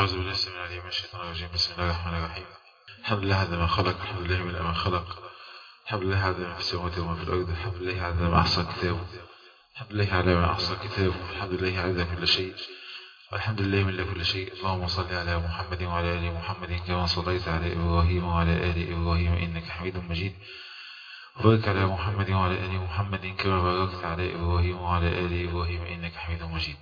أعوذ بالله السميع العليم من الشيطان الرجيم بسم الله الرحمن الرحيم الحمد لله عز ما خلق الحمد لله من ما خلق الحمد لله عز ما في السماوات وما في الأرض الحمد لله عز ما أحصى كتابه الحمد لله على ما أحصى كتابه الحمد لله عز كل شيء والحمد لله من كل شيء اللهم صل على محمد وعلى آل محمد كما صليت على إبراهيم وعلى آل إبراهيم إنك حميد مجيد وبارك على محمد وعلى آل محمد كما باركت على إبراهيم وعلى آل إبراهيم إنك حميد مجيد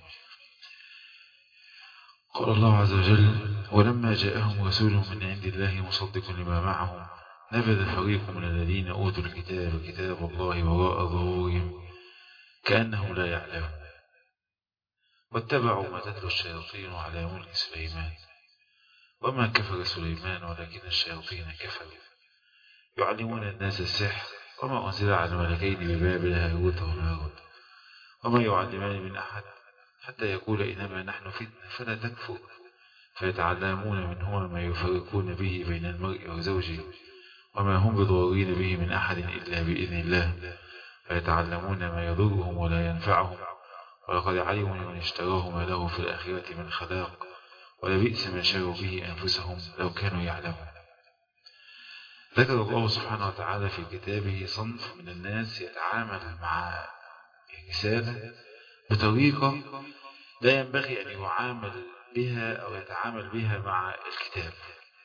قال الله عز وجل ولما جاءهم رسول من عند الله مصدق لما معهم نبذ فريق من الذين أوتوا الكتاب كتاب الله وراء ظهورهم كأنهم لا يعلمون واتبعوا ما تتلو الشياطين على ملك سليمان وما كفر سليمان ولكن الشياطين كفروا يعلمون الناس السحر وما أنزل على الملكين ببابل هاروت وماروت وما يعلمان من أحد حتى يقول إنما نحن فتنة فلا تكفر فيتعلمون منهما ما يفرقون به بين المرء وزوجه وما هم بضارين به من أحد إلا بإذن الله فيتعلمون ما يضرهم ولا ينفعهم ولقد علموا من اشتراه ما له في الآخرة من خلاق ولبئس ما شروا به أنفسهم لو كانوا يعلمون ذكر الله سبحانه وتعالى في كتابه صنف من الناس يتعامل مع رسالة بطريقة لا ينبغي أن يعامل بها أو يتعامل بها مع الكتاب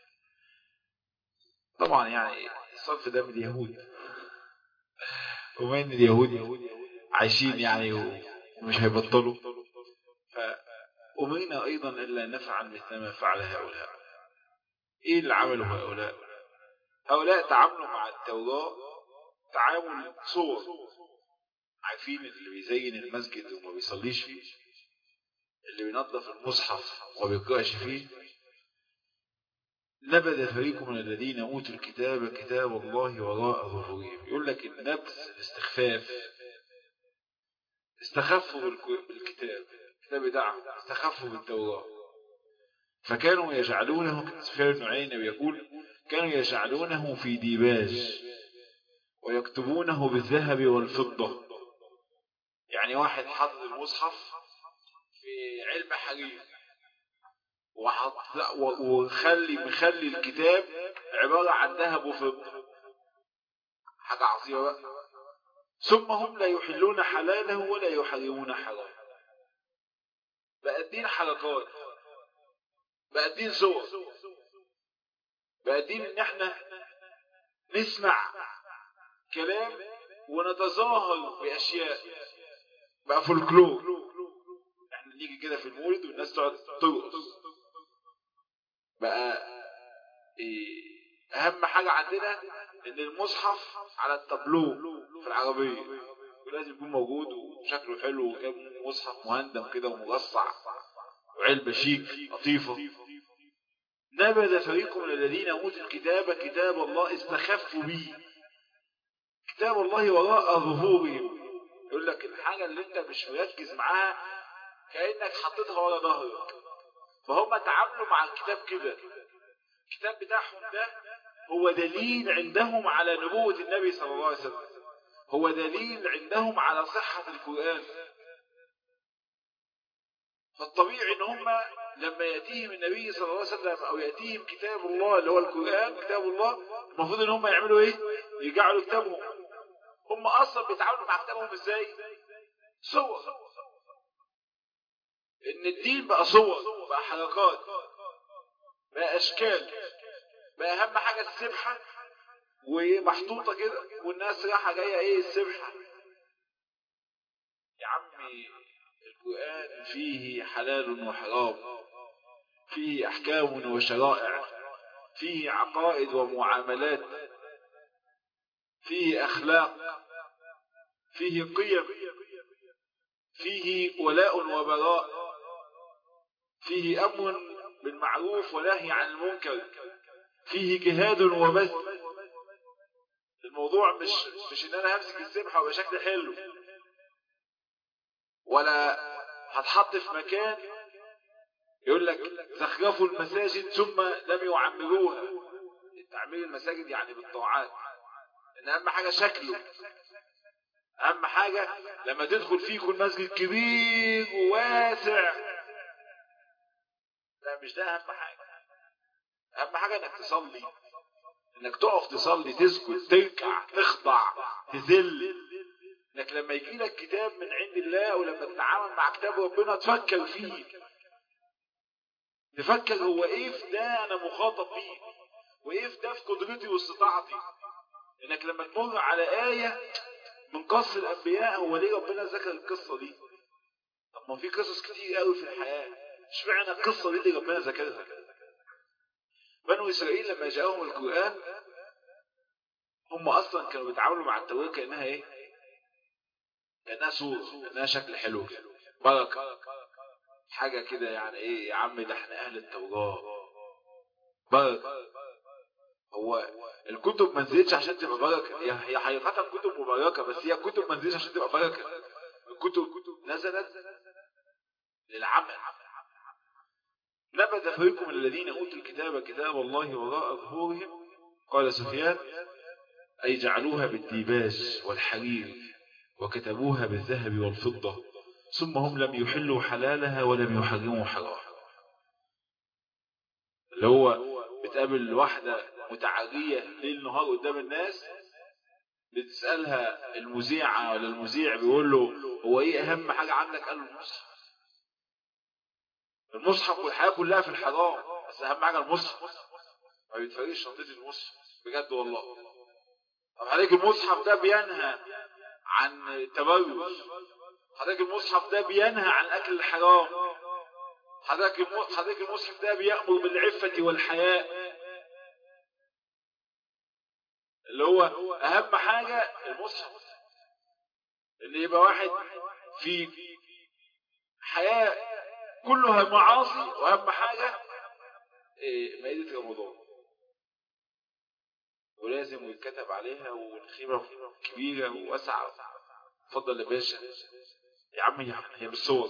طبعا يعني الصنف ده من اليهود وما ان اليهود عايشين يعني ومش هيبطلوا فأمرنا أيضا ألا نفعل مثل ما فعل هؤلاء إيه اللي عملوا هؤلاء هؤلاء تعاملوا مع التوراة تعامل صور عارفين اللي بيزين المسجد وما بيصليش فيه اللي بينظف المصحف وما بيقرأش فيه نبذ فريق من الذين أوتوا الكتاب كتاب الله وراء ظهورهم يقول لك النبذ الاستخفاف استخفوا بالكتاب الكتاب بتاعهم استخفوا بالتوراة فكانوا يجعلونه سفيان بن عيينة بيقول كانوا يجعلونه في ديباج ويكتبونه بالذهب والفضة يعني واحد حط المصحف في علم حرير وحط وخلي مخلي الكتاب عبارة عن ذهب وفضة حاجة عظيمة بقى ثم هم لا يحلون حلاله ولا يحرمون حرامه بقى الدين حركات بقى الدين صور بقى الدين ان احنا نسمع كلام ونتظاهر باشياء بقى فولكلور احنا نيجي كده في المولد والناس تقعد ترقص بقى إيه اهم حاجة عندنا ان المصحف على التابلو في العربية ولازم يكون موجود وشكله حلو وكان مصحف مهندم كده ومرصع وعلبة شيك لطيفة نبذ فريق من الذين اوتوا الكتاب كتاب الله استخفوا به كتاب الله وراء ظهورهم يقول لك الحاجة اللي انت مش مركز معاها كأنك حطيتها ورا ظهرك فهم تعاملوا مع الكتاب كده الكتاب بتاعهم ده هو دليل عندهم على نبوة النبي صلى الله عليه وسلم هو دليل عندهم على صحة القرآن فالطبيعي ان هم لما يأتيهم النبي صلى الله عليه وسلم او يأتيهم كتاب الله اللي هو القرآن كتاب الله المفروض ان هم يعملوا ايه يجعلوا كتابهم هم اصلا بيتعاملوا مع كتابهم ازاي صور ان الدين بقى صور بقى حركات بقى اشكال بقى اهم حاجة السبحة ومحطوطة كده والناس رايحة جاية ايه السبحة يا عمي القرآن فيه حلال وحرام فيه احكام وشرائع فيه عقائد ومعاملات فيه اخلاق فيه قيم فيه ولاء وبراء فيه امر بالمعروف ونهي عن المنكر فيه جهاد وبث الموضوع مش مش ان انا همسك السبحه ويبقى شكل حلو ولا هتحط في مكان يقول لك زخرفوا المساجد ثم لم يعمروها تعمير المساجد يعني بالطاعات ان اهم حاجه شكله اهم حاجه لما تدخل فيه يكون مسجد كبير وواسع لا مش ده اهم حاجه اهم حاجه انك تصلي انك تقف تصلي تسجد تركع تخضع تذل انك لما يجي لك كتاب من عند الله ولما تتعامل مع كتاب ربنا تفكر فيه تفكر هو ايه في ده انا مخاطب بيه وايه في ده في قدرتي واستطاعتي انك لما تمر على آية من قص الانبياء هو ليه ربنا ذكر القصة دي طب ما في قصص كتير قوي في الحياة اشمعنى القصة دي اللي ربنا ذكرها بنو اسرائيل لما جاءهم القرآن هم اصلا كانوا بيتعاملوا مع التوراة كأنها ايه كأنها صورة كأنها شكل حلو بركة حاجة كده يعني ايه يا عم ده احنا اهل التوراة بركة هو الكتب ما نزلتش عشان تبقى بركة هي هي حقيقة كتب مباركة بس هي كتب ما نزلتش عشان تبقى بركة الكتب نزلت للعمل نبذ فريق من الذين اوتوا الكتاب كتاب الله وراء ظهورهم قال سفيان اي جعلوها بالديباج والحرير وكتبوها بالذهب والفضة ثم هم لم يحلوا حلالها ولم يحرموا حرامها اللي هو بتقابل واحدة متعرية ليل نهار قدام الناس بتسألها المذيعة ولا المذيع بيقول له هو ايه اهم حاجة عندك قال له المصحف المصحف والحياة كلها في الحرام بس اهم حاجة المصحف ما بيتفرقش شنطتي المصحف بجد والله طب حضرتك المصحف ده بينهى عن التبرج حضرتك المصحف ده بينهى عن اكل الحرام حضرتك حضرتك المصحف ده بيأمر بالعفة والحياء اللي هو اهم حاجة المصحف اللي يبقى واحد في حياة كلها معاصي واهم حاجة إيه مائدة رمضان ولازم يتكتب عليها والخيمة كبيرة وواسعة اتفضل يا باشا يا عم يا عم هي بالصور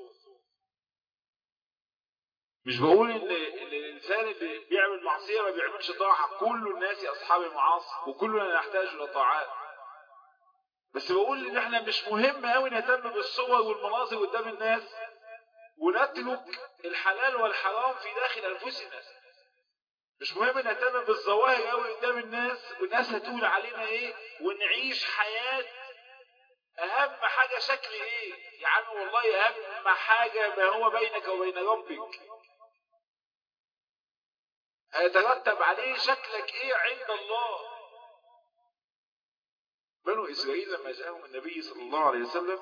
مش بقول ان الانسان اللي بيعمل معصيه ما بيعملش طاعه كل الناس اصحاب المعاصي وكلنا نحتاج الى طاعات بس بقول ان احنا مش مهم قوي نهتم بالصور والمناظر قدام الناس ونترك الحلال والحرام في داخل انفسنا مش مهم نهتم بالظواهر قوي قدام الناس والناس هتقول علينا ايه ونعيش حياه اهم حاجه شكل ايه يا عم والله اهم حاجه ما هو بينك وبين ربك هيترتب عليه شكلك ايه عند الله بنو اسرائيل لما جاءهم النبي صلى الله عليه وسلم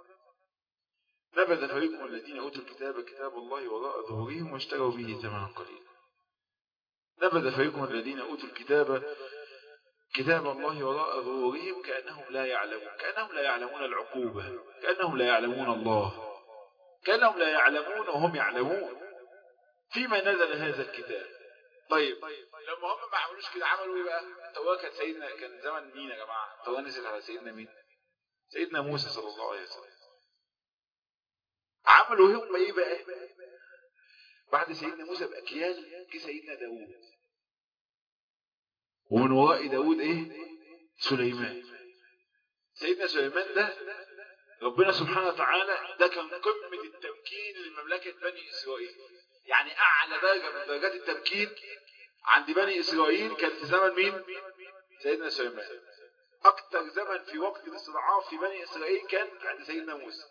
نبذ فريق من الذين اوتوا الكتاب كتاب الله وراء ظهورهم واشتروا به ثمنا قليلا نبذ فريق من الذين اوتوا الكتاب كتاب الله وراء ظهورهم كانهم لا يعلمون كانهم لا يعلمون العقوبه كانهم لا يعلمون الله كانهم لا يعلمون وهم يعلمون فيما نزل هذا الكتاب طيب لما هم ما عملوش كده عملوا ايه بقى التوراة كانت سيدنا كان زمن مين يا جماعه التوراة نزلت على سيدنا مين سيدنا موسى صلى الله عليه وسلم عملوا هم ايه بقى بعد سيدنا موسى باجيال جه سيدنا داوود ومن وراء داوود ايه سليمان سيدنا سليمان ده ربنا سبحانه وتعالى ده كان قمة التمكين لمملكة بني إسرائيل يعني أعلى درجة من درجات التمكين عند بني إسرائيل كان في زمن مين؟ سيدنا سليمان أكثر زمن في وقت الاستضعاف في بني إسرائيل كان عند سيدنا موسى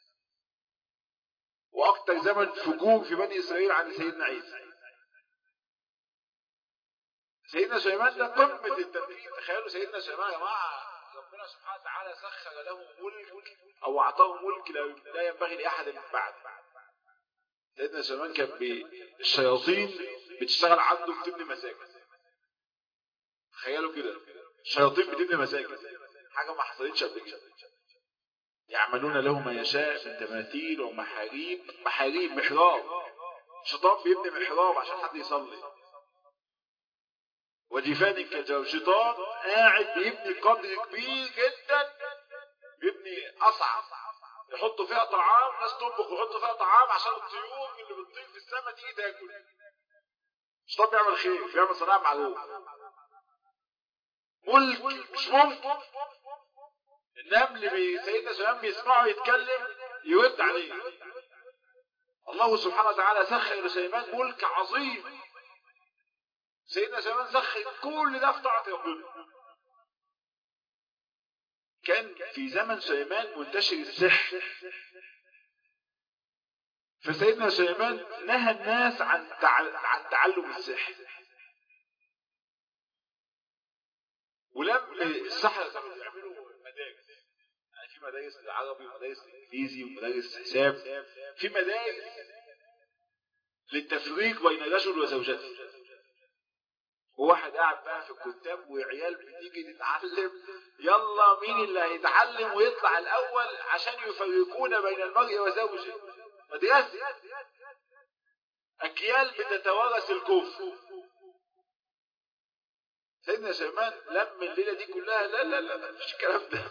وأكثر زمن فجور في بني إسرائيل عند سيدنا عيسى سيدنا سليمان ده قمة التمكين تخيلوا سيدنا سليمان يا جماعة ربنا سبحانه وتعالى سخر له ملك أو أعطاه ملك لا ينبغي لأحد من بعد سيدنا سليمان كان الشياطين بتشتغل عنده بتبني مساجد تخيلوا كده الشياطين بتبني مساجد حاجة ما حصلتش قبل كده يعملون له ما يشاء من تماثيل ومحاريب محاريب محراب شيطان بيبني محراب عشان حد يصلي وجفان كالجو شيطان قاعد بيبني قدر كبير جدا بيبني قصعة يحطوا فيها طعام ناس تطبخ ويحطوا فيها طعام عشان الطيور اللي بتطير في السماء تيجي تاكل الشيطان بيعمل خير بيعمل صناعة معلوم ملك مش ممكن النمل بي... سيدنا سليمان بيسمعه يتكلم يرد عليه الله سبحانه وتعالى سخر لسليمان ملك عظيم سيدنا سليمان سخر كل ده في طاعة ربنا كان في زمن سليمان منتشر السحر فسيدنا سليمان نهى الناس عن عن تعلم السحر ولم السحرة كانوا بيعملوا مدارس يعني في مدارس للعربي ومدارس للانجليزي ومدارس حساب في مدارس للتفريق بين الرجل وزوجته وواحد قاعد بقى في الكتاب وعيال بتيجي تتعلم يلا مين اللي هيتعلم ويطلع الاول عشان يفرقون بين المرء وزوجه مدرسه اجيال بتتوارث الكفر سيدنا سليمان لم الليله دي كلها لا لا لا مفيش الكلام ده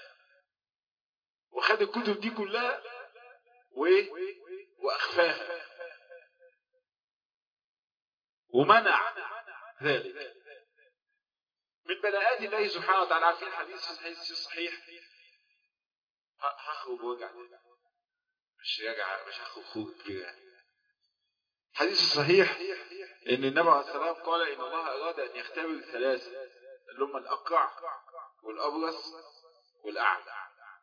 وخد الكتب دي كلها وايه واخفاها ومنع ذلك من بلاءات الله سبحانه وتعالى عارفين الحديث في الحديث الصحيح هخرج وارجع مش يرجع مش هخرج خروج كبير الحديث الصحيح ان النبي عليه السلام قال ان الله اراد ان يختبر ثلاثه اللي هم الاقرع والابرص والاعمى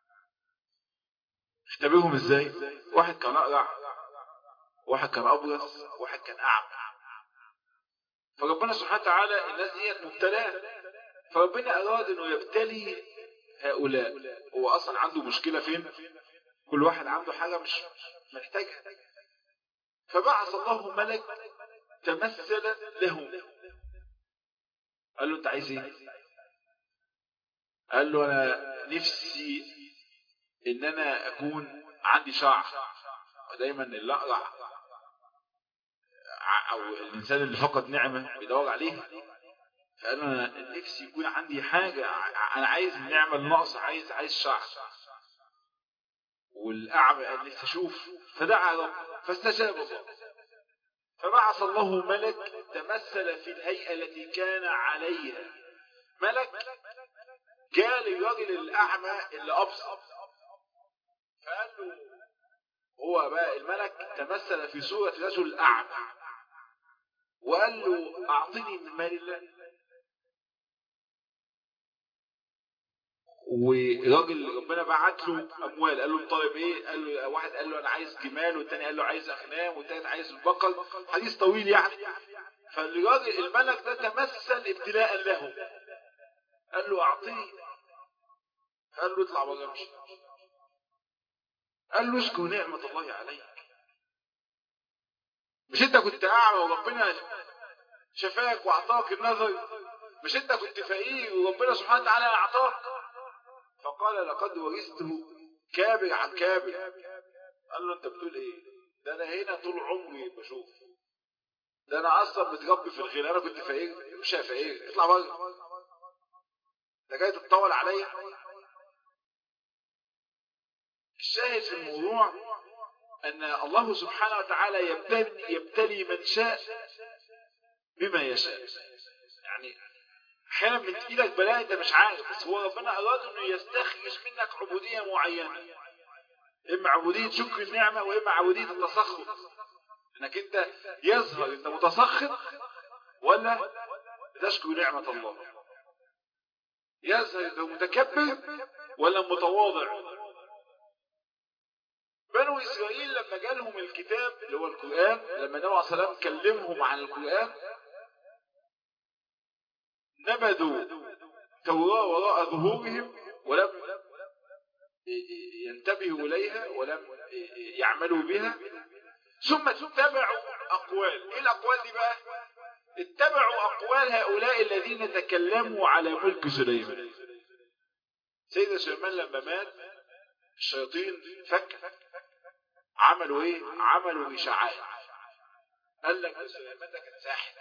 اختبرهم ازاي واحد كان اقرع واحد كان ابرص واحد كان اعمى فربنا سبحانه وتعالى الناس ديت مبتلاه فربنا اراد انه يبتلي هؤلاء هو اصلا عنده مشكله فين كل واحد عنده حاجه مش محتاجها فبعث الله ملك تمثل له قال له انت عايز ايه قال له انا نفسي ان انا اكون عندي شعر ودايما اللي اقرع او الانسان اللي فقد نعمه بيدور عليها فقال انا نفسي يكون عندي حاجه انا عايز النعمه الناقصه عايز عايز شعر والاعمى قال نفسي اشوف فدعا رب فاستجاب الله فبعث الله ملك تمثل في الهيئه التي كان عليها ملك جاء للراجل الاعمى اللي ابصر فقال له هو بقى الملك تمثل في صوره رجل اعمى وقال له اعطني من مال الله وراجل ربنا بعت له اموال قال له طالب ايه قال له واحد قال له انا عايز جمال والتاني قال له عايز اغنام والتالت عايز البقر حديث طويل يعني فالراجل الملك ده تمثل ابتلاء له قال له اعطني قال له اطلع بره امشي قال له اشكر نعمة الله عليك مش انت كنت اعمى وربنا شفاك واعطاك النظر مش انت كنت فقير وربنا سبحانه وتعالى اعطاك فقال لقد ورثته كابر عن كابر قال له انت بتقول ايه ده انا هنا طول عمري بشوف ده انا اصلا متربي في الغنى انا كنت فقير مش فقير اطلع بره ده جاي تتطول عليا الشاهد في الموضوع ان الله سبحانه وتعالى يبتلي, يبتلي من شاء بما يشاء يعني احيانا من ايدك بلاء انت مش عارف بس هو ربنا اراد انه يستخرج منك عبوديه معينه اما عبوديه شكر النعمه واما عبوديه التسخط انك انت يظهر انت متسخط ولا تشكر نعمه الله يظهر انت متكبر ولا متواضع بنو اسرائيل لما جالهم الكتاب اللي هو القران لما النبي عليه الصلاه والسلام كلمهم عن القران نبذوا توراة وراء ظهورهم ولم ينتبهوا إليها ولم يعملوا بها ثم اتبعوا أقوال إيه الأقوال دي بقى اتبعوا أقوال هؤلاء الذين تكلموا على ملك سليمان سيدنا سليمان لما مات الشياطين فك عملوا ايه عملوا إشاعات قال لك سليمان ده كان ساحر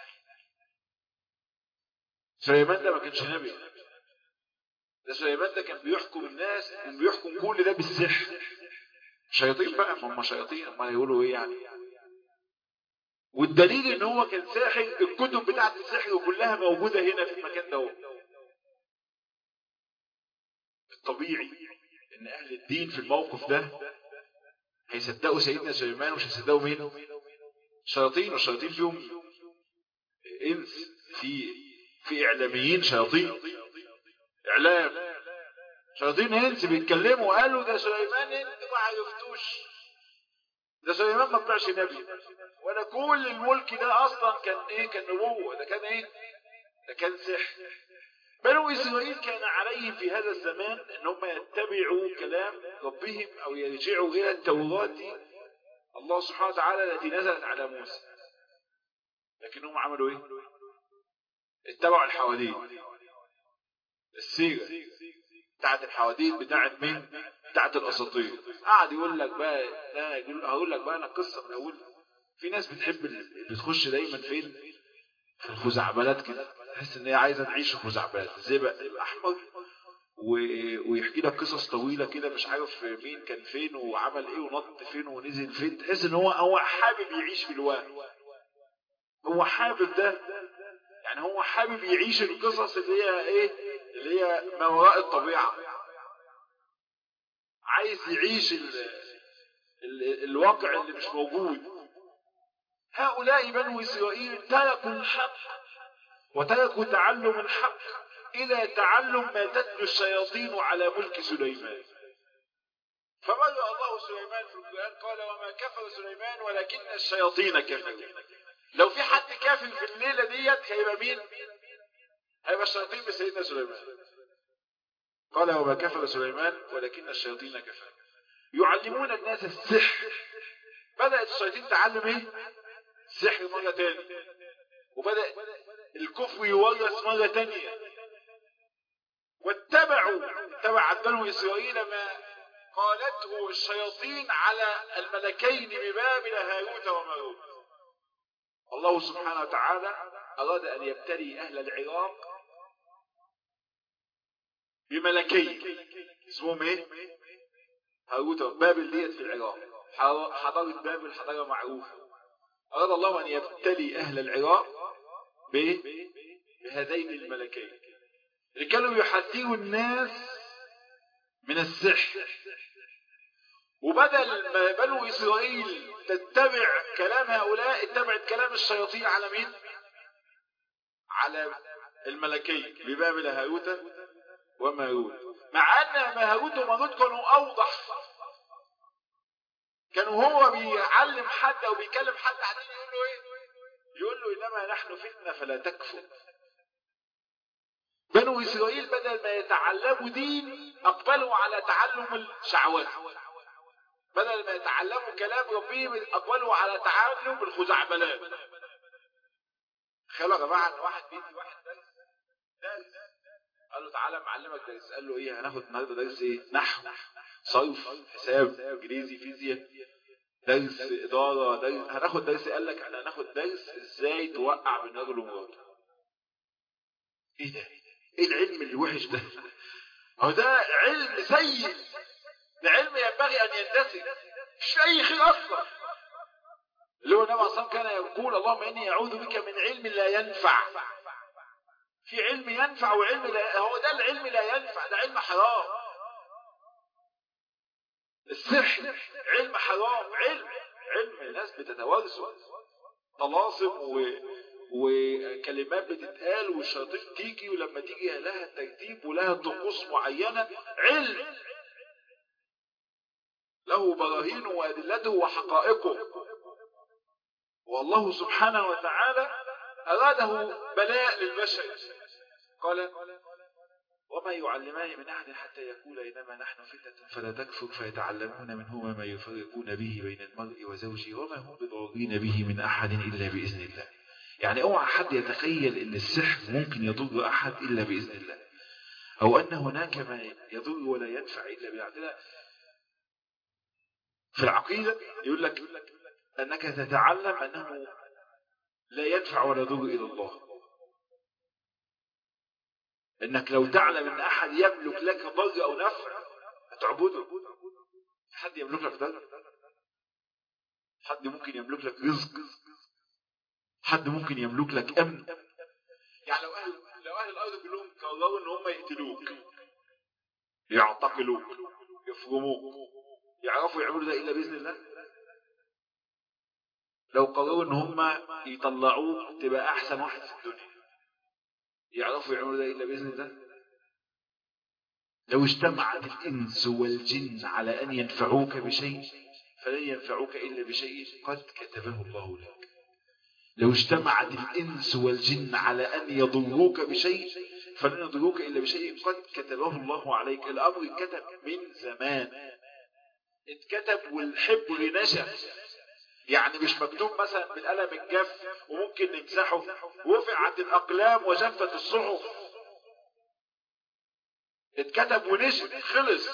سليمان ده ما كانش نبي ده سليمان ده كان بيحكم الناس كان بيحكم كل ده بالسحر شياطين بقى ما هم شياطين ما يقولوا ايه يعني والدليل ان هو كان ساحر الكتب بتاعت السحر كلها موجودة هنا في المكان ده الطبيعي ان اهل الدين في الموقف ده هيصدقوا سيدنا سليمان ومش هيصدقوا مين شياطين والشياطين فيهم انس في في اعلاميين شياطين اعلام شياطين انس بيتكلموا قالوا ده سليمان انت ما عرفتوش ده سليمان ما طلعش نبي ولا كل الملك ده اصلا كان ايه كان نبوه ده كان ايه ده كان سحر بنو اسرائيل كان عليهم في هذا الزمان ان هم يتبعوا كلام ربهم او يرجعوا الى التوراة الله سبحانه وتعالى التي نزلت على موسى لكنهم عملوا ايه اتبعوا الحواديت السيرة بتاعت الحواديت بتاعت مين بتاعت الاساطير قعد يقول لك بقى لا يقول هقول لك بقى انا قصه من اولها في ناس بتحب بتخش دايما فين في الخزعبلات كده تحس ان هي عايزه تعيش في خزعبلات زي بقى الاحمر و... ويحكي لك قصص طويله كده مش عارف مين كان فين وعمل ايه ونط فين ونزل فين تحس ان هو هو حابب يعيش في الوهم هو حابب ده يعني هو حابب يعيش القصص اللي هي ايه اللي هي ما وراء الطبيعه عايز يعيش ال... ال... الواقع اللي مش موجود هؤلاء بنو اسرائيل تركوا الحق وتركوا تعلم الحق إلى تعلم ما تتلو الشياطين على ملك سليمان فبدأ الله سليمان في القرآن قال وما كفر سليمان ولكن الشياطين كفروا لو في حد كافر في الليلة ديت هيبقى مين هيبقى الشياطين بسيدنا سليمان قال وما كفر سليمان ولكن الشياطين كفروا يعلمون الناس السحر بدأت الشياطين تعلم ايه السحر مرة تاني وبدأ الكفر يورث مرة تانية واتبعوا اتبع بنو إسرائيل ما قالته الشياطين على الملكين ببابل هاروت وماروت الله سبحانه وتعالى أراد أن يبتلي أهل العراق بملكين اسمهم ايه هاروت بابل ديت في العراق حضارة بابل حضارة معروفة أراد الله أن يبتلي أهل العراق بهذين الملكين اللي كانوا يحذروا الناس من السحر وبدل ما بنو إسرائيل تتبع كلام هؤلاء اتبعت كلام الشياطين على مين على الملكين ببابل هاروت وماروت مع أن ماروت وماروت كانوا أوضح كانوا هو بيعلم حد أو بيكلم حد عايزين يقول له إيه يقول له إنما نحن فتنة فلا تكفر بنو إسرائيل بدل ما يتعلموا دين أقبلوا على تعلم الشعوات بدل ما يتعلموا كلام ربهم أقبلوا على تعلم الخزعبلات تخيلوا يا جماعة إن واحد بيدي واحد درس درس قال له تعالى معلمك درس قال له إيه هناخد النهارده درس إيه نحو صرف حساب إنجليزي فيزياء درس إدارة درس هناخد درس قال لك احنا هناخد درس إزاي توقع بين راجل ومراته إيه ده؟ إيه العلم الوحش ده؟ هو ده علم سيء ده علم ينبغي أن يندثر مش أي خير أصلا اللي هو النبي صلى كان يقول اللهم إني أعوذ بك من علم لا ينفع في علم ينفع وعلم لا هو ده العلم لا ينفع ده علم حرام السحر علم حرام علم علم الناس بتتوارثه طلاسم و... وكلمات بتتقال والشياطين تيجي ولما تيجي لها ترتيب ولها طقوس معينة علم له براهينه وأدلته وحقائقه والله سبحانه وتعالى أراده بلاء للبشر قال وما يعلمان من أحد حتى يقول إنما نحن فتنة فلا تكفر فيتعلمون منهما ما يفرقون به بين المرء وزوجه وما هم بضارين به من أحد إلا بإذن الله يعني اوعى حد يتخيل ان السحر ممكن يضر احد الا باذن الله او ان هناك ما يضر ولا ينفع الا باذن في العقيده يقول لك انك تتعلم انه لا ينفع ولا يضر الا الله انك لو تعلم ان احد يملك لك ضر او نفع هتعبده حد يملك لك ضر حد ممكن يملك لك رزق حد ممكن يملك لك امن يعني لو اهل لو اهل الارض كلهم قرروا ان هم يقتلوك يعتقلوك يفرموك يعرفوا يعملوا ده إلا بإذن الله لو قرروا إن هم يطلعوك تبقى أحسن واحد في الدنيا يعرفوا يعملوا ده إلا بإذن الله لو اجتمعت الإنس والجن على أن ينفعوك بشيء فلن ينفعوك إلا بشيء قد كتبه الله لك لو اجتمعت الإنس والجن على أن يضروك بشيء فلن يضروك إلا بشيء قد كتبه الله عليك الأمر اتكتب من زمان اتكتب والحبر نشف يعني مش مكتوب مثلا بالقلم الجاف وممكن نمسحه رفعت الأقلام وجفت الصحف اتكتب ونشف خلص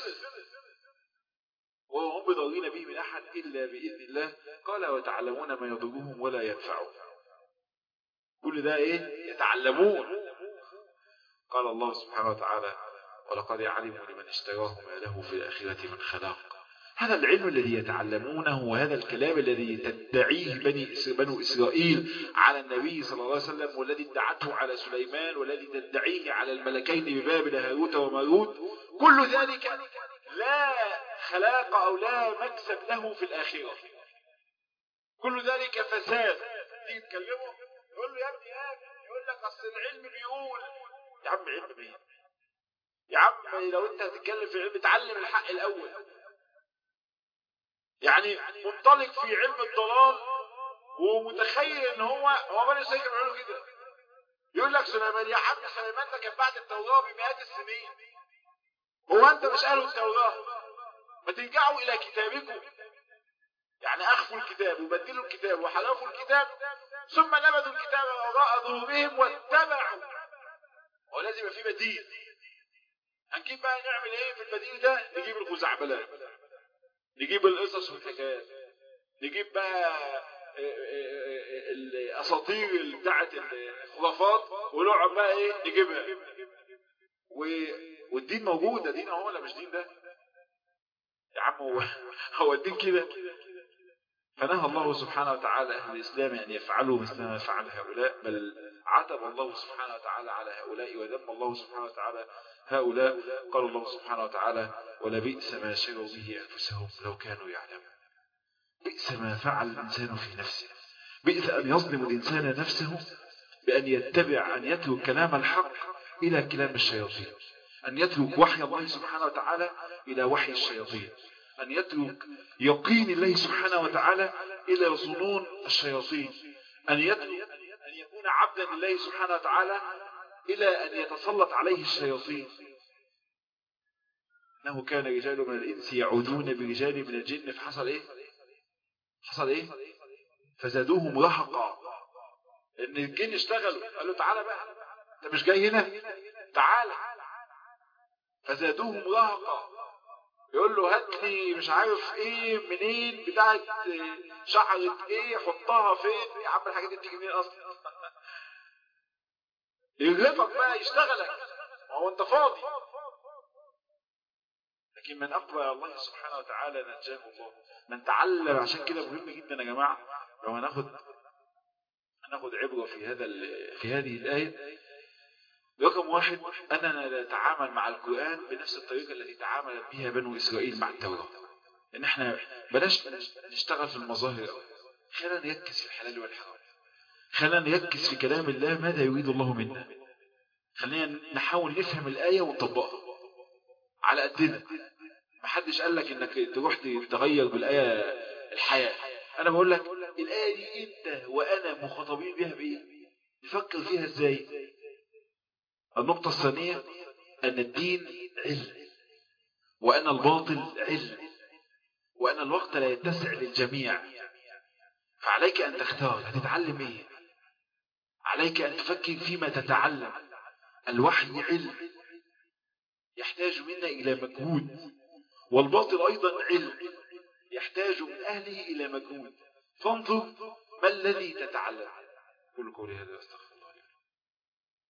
وهم بضارين به من أحد إلا بإذن الله قال وتعلمون ما يضرهم ولا ينفعهم كل ده إيه يتعلمون قال الله سبحانه وتعالى ولقد علموا لمن اشتراه ما له في الآخرة من خلاق هذا العلم الذي يتعلمونه وهذا الكلام الذي تدعيه بني بنو إسرائيل على النبي صلى الله عليه وسلم والذي ادعته على سليمان والذي تدعيه على الملكين ببابل هاروت وماروت كل ذلك لا خلاق أو لا مكسب له في الآخرة كل ذلك فساد تيجي تكلمه يقول له يا ابني يا ابني يقول لك أصل العلم بيقول يا عم علم مين يا عم لو انت هتتكلم في علم اتعلم الحق الأول يعني منطلق في علم الضلال ومتخيل ان هو هو بني اسرائيل كانوا بيعملوا كده يقول لك سليمان يا عم سليمان ده كان بعد التوراة بمئات السنين هو انت مش قالوا التوراة ما ترجعوا الى كتابكم يعني اخفوا الكتاب وبدلوا الكتاب وحلفوا الكتاب ثم نبذوا الكتاب وراء ظهورهم واتبعوا هو لازم يبقى في بديل هنجيب بقى نعمل ايه في البديل ده نجيب الخزعبلات نجيب القصص والحكايات نجيب بقى الاساطير بتاعه الخرافات ونقعد بقى ايه نجيبها و... والدين موجود دين اهو ولا مش دين ده يا عم هو هو الدين كده فنهى الله سبحانه وتعالى أهل الإسلام أن يفعلوا مثل ما فعل هؤلاء بل عتب الله سبحانه وتعالى على هؤلاء وذم الله سبحانه وتعالى هؤلاء قال الله سبحانه وتعالى ولبئس ما شروا به أنفسهم لو كانوا يعلمون بئس ما فعل الإنسان في نفسه بئس أن يظلم الإنسان نفسه بأن يتبع أن يترك كلام الحق إلى كلام الشياطين أن يترك وحي الله سبحانه وتعالى إلى وحي الشياطين أن يترك يقين الله سبحانه وتعالى إلى ظنون الشياطين أن يترك أن يكون عبدا لله سبحانه وتعالى إلى أن يتسلط عليه الشياطين إنه كان رجال من الإنس يعودون برجال من الجن فحصل إيه حصل إيه فزادوهم رهقا لأن الجن اشتغلوا قالوا تعالى بقى أنت مش جاي هنا تعالى فزادوهم رهقا يقول له هات لي مش عارف ايه منين بتاعت شعرة ايه حطها فين يا عم الحاجات دي بتيجي منين اصلا يغلبك بقى يشتغلك ما هو انت فاضي لكن من اقبل على الله سبحانه وتعالى نجاه الله من تعلم عشان كده مهم جدا يا جماعه لو هناخد هناخد عبره في هذا في هذه الايه رقم واحد أننا نتعامل مع القرآن بنفس الطريقة التي تعاملت بها بنو إسرائيل مع التوراة إن إحنا بلاش نشتغل في المظاهر أوي خلينا نركز في الحلال والحرام خلينا نركز في كلام الله ماذا يريد الله منا خلينا نحاول نفهم الآية ونطبقها على قدنا محدش قال لك إنك تروح تغير بالآية الحياة أنا بقول لك الآية دي أنت وأنا مخاطبين بها بإيه نفكر فيها إزاي النقطة الثانية أن الدين علم وأن الباطل علم وأن الوقت لا يتسع للجميع فعليك أن تختار هتتعلم إيه عليك أن تفكر فيما تتعلم الوحي علم يحتاج منا إلى مجهود والباطل أيضا علم يحتاج من أهله إلى مجهود فانظر ما الذي تتعلم كل قولي هذا أستغفر